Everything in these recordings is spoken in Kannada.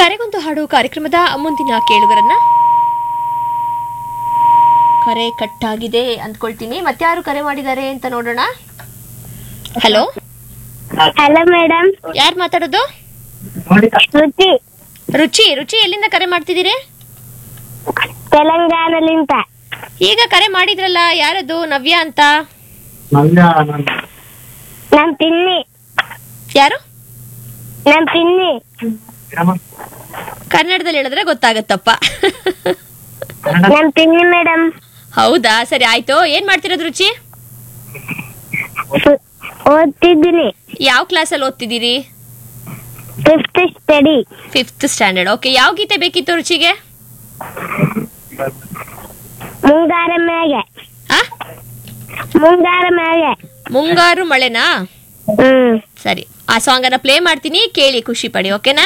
ಕರೆಗೊಂದು ಹಾಡು ಕಾರ್ಯಕ್ರಮದ ಮುಂದಿನ ಕೇಳುಗರನ್ನ ಕರೆ ಕಟ್ಟಾಗಿದೆ ಅಂದ್ಕೊಳ್ತೀನಿ ಮತ್ತಾರು ಕರೆ ಮಾಡಿದ್ದಾರೆ ಅಂತ ನೋಡೋಣ ಹಲೋ ಹಲೋ ಮೇಡಮ್ ಯಾರು ಮಾತಾಡೋದು ಶ್ರುತಿ ರುಚಿ ರುಚಿ ಎಲ್ಲಿಂದ ಕರೆ ಮಾಡ್ತಿದ್ದೀರಿ ತೆಲಂಗಾಣಲಿಂದ ಈಗ ಕರೆ ಮಾಡಿದ್ರಲ್ಲ ಯಾರದು ನವ್ಯ ಅಂತ ನಮ್ ಪಿನ್ನಿ ಯಾರು ನಮ್ ಪಿನ್ನಿ ಕನ್ನಡದಲ್ಲಿ ಹೇಳಿದ್ರೆ ಗೊತ್ತಾಗತ್ತಪ್ಪ ನಮ್ ಪಿನ್ನಿ ಮೇಡಮ್ ಹೌದಾ ಸರಿ ಆಯ್ತು ಏನ್ ಮಾಡ್ತಿರೋದು ರುಚಿ ಓದ್ತಿದ್ದೀನಿ ಯಾವ ಕ್ಲಾಸಲ್ಲಿ ಓದ್ತಿದ್ದೀರಿ fifth study fifth standard okay ಯಾವ ಗೀತೆ ಬೇಕಿತ್ತು ರುಚಿಗೆ ಮುಂಗಾರ ಮ್ಯಾಗೆ ಆ ಮುಂಗಾರ ಮ್ಯಾಗೆ ಮುಂಗಾರು ಮಳೆನಾ ಹ್ಮ್ ಸರಿ ಆ ಸಾಂಗ್ ಅನ್ನ ಪ್ಲೇ ಮಾಡ್ತೀನಿ ಕೇಳಿ ಖುಷಿ ಪಡಿ ಓಕೆನಾ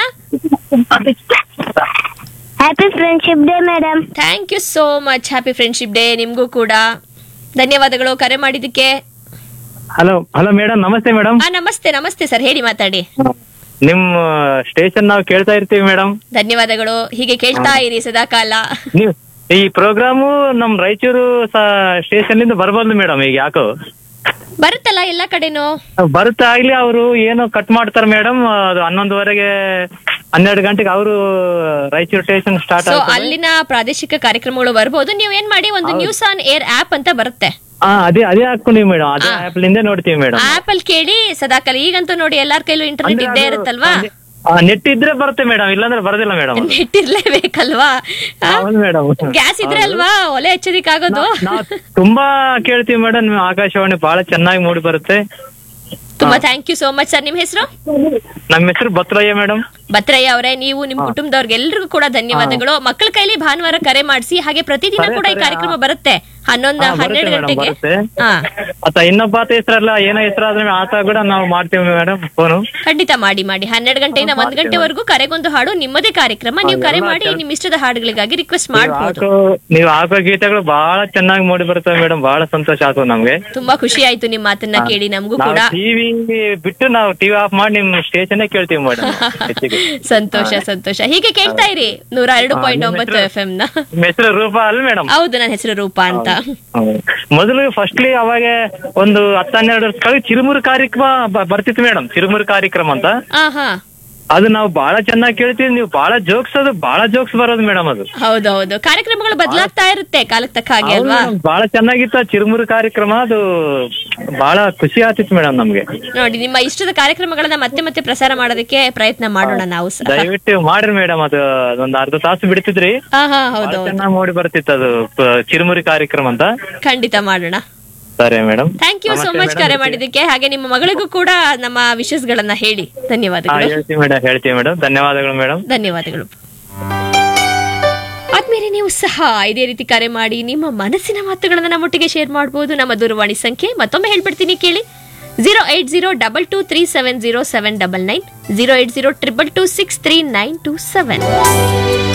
happy friendship day madam thank you so much happy friendship day ನಿಮ್ಗೂ ಕೂಡ ಧನ್ಯವಾದಗಳು ಕರೆ ಮಾಡಿದ್ದಕ್ಕೆ ಹಲೋ ಹಲೋ ಮೇಡಮ್ ನಮಸ್ತೆ ಮೇಡಮ್ ಆ ನಮಸ್ತೆ ನಮಸ್ತೆ ಸರ್ ಹೇಳಿ ಮಾತಾಡಿ ನಿಮ್ ಸ್ಟೇಷನ್ ನಾವು ಕೇಳ್ತಾ ಇರ್ತೀವಿ ಮೇಡಮ್ ಧನ್ಯವಾದಗಳು ಹೀಗೆ ಕೇಳ್ತಾ ಇರಿ ಸದಾಕಾಲ ನೀವು ಈ ಪ್ರೋಗ್ರಾಮು ನಮ್ ರಾಯಚೂರು ಸ್ಟೇಷನ್ ಇಂದ ಬರ್ಬಾರ್ದು ಮೇಡಮ್ ಈಗ ಯಾಕೋ ಬರುತ್ತಲ್ಲ ಎಲ್ಲ ಕಡೆನೂ ಬರುತ್ತಾ ಆಗ್ಲಿ ಅವರು ಏನೋ ಕಟ್ ಮಾಡ್ತಾರೆ ಮೇಡಮ್ ಅದು ಹನ್ನೊಂದುವರೆಗೆ ಹನ್ನೆರಡು ಗಂಟೆಗೆ ಅವರು ರಾಯಚೂರು ಸ್ಟೇಷನ್ ಸ್ಟಾರ್ಟ್ ಸೊ ಆಗ್ತದೆ ಅಲ್ಲಿನ ಪ್ರಾದೇಶಿಕ ಕಾರ್ಯಕ್ರಮಗಳು ಬರ್ಬೋದು ನೀವು ಏನ್ ಮಾಡಿ ಒಂದು ನ್ಯೂಸ್ ಆನ್ ಏರ್ ಆಪ್ ಅಂತ ಬರುತ್ತೆ ಹಾ ಅದೇ ಅದೇ ಹಾಕೊಂಡಿವಿ ಮೇಡಮ್ ಅದೇ ಆ. ಆಪ್ ಲಿಂದ ನೋಡ್ತೀವಿ ಮೇಡಮ್ ಆಪ್ ಅಲ್ಲಿ ಕೇಳಿ ಸದಾಕಾಲ ಈಗಂತೂ ನೋಡಿ ಎಲ್ಲಾರ ಕೈಲೂ ಇಂಟರ್ನೆಟ್ ಇದ್ದೇ ಇರುತ್ತಲ್ವಾ ನೆಟ್ ಇದ್ರೆ ಬರುತ್ತೆ ಮೇಡಮ್ ಇಲ್ಲಾಂದ್ರೆ ಬರೋದಿಲ್ಲ ಮೇಡಮ್ ನೆಟ್ ಇರ್ಲೇಬೇಕಲ್ವಾ ಆ? ಹೌದು ಮೇಡಮ್ ಗ್ಯಾಸ್ ಇದ್ರೆ ಅಲ್ವಾ ಒಲೆ ಹಚ್ಚೋದಿಕ್ಕಾಗೋದು ನಾವು ತುಂಬಾ ಕೇಳ್ತೀವಿ ಮೇಡಮ್ ಆಕಾಶವಾಣಿ ಬಹಳ ಚೆನ್ನಾಗಿ ಮೂಡಿ ಬರುತ್ತೆ ತುಂಬಾ thank you so much sir ನಿಮ್ ಹೆಸರು ನಮ್ಮ ಹೆಸರು ಬತ್ರಯ್ಯ ಮೇಡಮ್ ಭದ್ರಯ್ಯ ಅವರೇ ನೀವು ನಿಮ್ ಕುಟುಂಬದವ್ರಿಗೆ ಎಲ್ರಿಗೂ ಕೂಡ ಧನ್ಯವಾದಗಳು ಮಕ್ಕಳ ಕೈಲಿ ಭಾನುವಾರ ಕರೆ ಮಾಡಿಸಿ ಹಾಗೆ ಪ್ರತಿದಿನ ಸರಿ, ಕೂಡ ಈ ಸರಿ, ಕಾರ್ಯಕ್ರಮ ಆ. ಬರುತ್ತೆ ಹನ್ನೊಂದು ಹಾ, ಬರುತ್ತೆ ಹನ್ನೆರಡು madam, ಗಂಟೆಗೆ ಬರುತ್ತೆ. ಹಾ ಆತ ಇನ್ನೊಬ್ಬ ಆತ ಹೆಸರಲ್ಲ ಏನೋ ಹೆಸರಾದ್ರೆ ಆತ ಕೂಡ ನಾವು ಮಾಡ್ತೀವಿ ಮೇಡಮ್ ಫೋನು ಖಂಡಿತ ಮಾಡಿ ಮಾಡಿ ಹನ್ನೆರಡು ಗಂಟೆಯಿಂದ ಹಾ, ಒಂದ್ ಗಂಟೆವರೆಗೂ ಕರೆಗೊಂದು ಹಾಡು ನಿಮ್ಮದೇ ಕಾರ್ಯಕ್ರಮ ನೀವು ಕರೆ ಎಲ್ಲ ಮಾಡಿ ಕೆಲ್- ನಿಮ್ ಇಷ್ಟದ ಹಾಡುಗಳಿಗಾಗಿ ರಿಕ್ವೆಸ್ಟ್ ನೀವು ಮಾಡಬಹುದು ಹಾಕೋ ನೀವು ಹಾಕೋ ಗೀತೆಗಳು ಬಹಳ ಚೆನ್ನಾಗಿ ಮೂಡಿ ಬರ್ತವೆ ಮೇಡಮ್ ಬಹಳ ಸಂತೋಷ ಆಗ್ತದೆ ನಮ್ಗೆ ತುಂಬಾ ಖುಷಿ ಆಯ್ತು ನಿಮ್ ಮಾತನ್ನ ಕೇಳಿ ನಮಗೂ ನಾವು ಕೂಡ ಟಿವಿ ಬಿಟ್ಟು ನಾವು ಟಿವಿ ಆಫ್ ಮಾಡಿ ನಿಮ್ ಸ್ಟೇಷನ್ ಕೇಳ್ತೀವಿ ಮೇಡಮ್ ಹೆಚ್ಚಿಗೆ ಸಂತೋಷ ಸಂತೋಷ ಹೀಗೆ ಕೇಳ್ತಾ ಇರಿ ನೂರ ಎರಡು ಹಾ, ಪಾಯಿಂಟ್ ನಿಮ್ಮ ಒಂಬತ್ತು ಹೆಸರು? ಎಫ್ ಎಂ ನ ನಿಮ್ಮ ಹೆಸರು ರೂಪಾ ಅಲ್ಲ ಮೇಡಮ್ ಹೌದು ನನ್ನ ಹೆಸರು ರೂಪಾ ಅಂತ ಮೊದಲು ಫಸ್ಟ್ಲಿ ಅವಾಗ ಒಂದು ಹತ್ತು ಹನ್ನೆರಡು ವರ್ಷ ಕೆಳಗೆ ಚಿರುಮುರು ಕಾರ್ಯಕ್ರಮ ಬ- ಬರ್ತಿತ್ತು ಮೇಡಮ್ ಚಿರುಮುರು ಕಾರ್ಯಕ್ರಮ ಅಂತ ಹಾ ಹಾ ಅದು ನಾವು ಬಹಳ ಚೆನ್ನಾಗಿ ಕೇಳ್ತೀವಿ ನೀವು ಬಹಳ ಜೋಕ್ಸ್ ಅದು ಬಹಳ ಜೋಕ್ಸ್ ಬರೋದು ಮೇಡಮ್ ಅದು ಹೌದೌದು ಕಾರ್ಯಕ್ರಮಗಳು ಬದಲಾಗ್ತಾ ಇರುತ್ತೆ ಕಾಲಕ್ಕೆ ತಕ್ಕ ಹಾಗೆ ಹೌದು ಅಲ್ವಾ madam, ಬಹಳ ಚೆನ್ನಾಗಿತ್ತು ಆ ಚಿರುಮುರು ಕಾರ್ಯಕ್ರಮ ಅದು ಬಹಳ ಖುಷಿ ಆಗ್ತಿತ್ತು ಮೇಡಮ್ ನಮ್ಗೆ ನೋಡಿ ನಿಮ್ಮ ಇಷ್ಟದ ಕಾರ್ಯಕ್ರಮಗಳನ್ನ ಮತ್ತೆ ಮತ್ತೆ ಪ್ರಸಾರ ಮಾಡೋದಕ್ಕೆ ಪ್ರಯತ್ನ ಮಾಡೋಣ ನಾವು ಸಹ ದಯವಿಟ್ಟು ಮಾಡ್ರಿ ಮೇಡಮ್ ಅದು ಒಂದ್ ಅರ್ಧ ತಾಸು ಬಿಡ್ತಿದ್ರಿ ಹಾ ಹಾ ಬಹಳ ಹೌದೌದು ಚೆನ್ನಾಗಿ ಮೂಡಿ ಬರ್ತಿತ್ತು ಅದು ಪ- ಚಿರುಮುರಿ ಕಾರ್ಯಕ್ರಮ ಅಂತ ಖಂಡಿತ ಮಾಡೋಣ ಸರಿ madam thank you so much ಕರೆ ಮಾಡಿದ್ದಕ್ಕೆ ಹಾಗೆ ನಿಮ್ಮ ಮಗಳಿಗೂ ಕೂಡ ನಮ್ಮ ವಿಶಸ್ ಗಳನ್ನ ಹೇಳಿ ಹಾ ಧನ್ಯವಾದಗಳು ಹೇಳ್ತೀವಿ ಮೇಡಮ್ ಹೇಳ್ತೀವಿ ಮೇಡಮ್ ಧನ್ಯವಾದಗಳು ಮೇಡಮ್ ಧನ್ಯವಾದಗಳು ಆದ್ಮೇಲೆ ನೀವು ಸಹ ಇದೇ ರೀತಿ ಕರೆ ಮಾಡಿ ನಿಮ್ಮ ಮನಸ್ಸಿನ ಮಾತುಗಳನ್ನ ನಮ್ಮೊಟ್ಟಿಗೆ ಶೇರ್ ಮಾಡಬಹುದು ನಮ್ಮ ದೂರವಾಣಿ ಸಂಖ್ಯೆ ಮತ್ತೊಮ್ಮೆ ಹೇಳ್ಬಿಡ್ತೀನಿ ಕೇಳಿ zero eight zero double two three seven zero seven double nine zero eight zero triple two six three nine two seven